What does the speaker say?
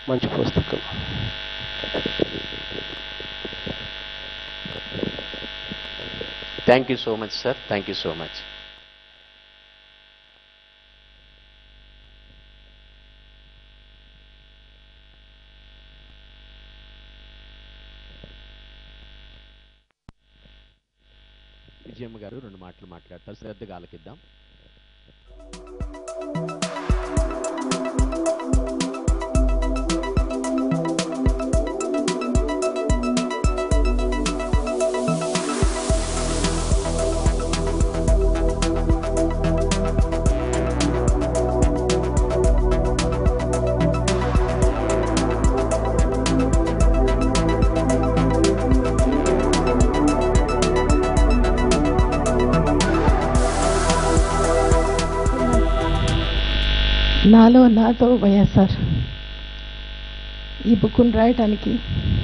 మంచి పుస్తకం thank you so much sir thank you so much Vijayamma garu రెండు మాటలు మాట్లాడతారు శ్రద్ధగా ఆలకిద్దాం నాలో నాతో వైఎస్ఆర్ ఈ బుక్ను రాయటానికి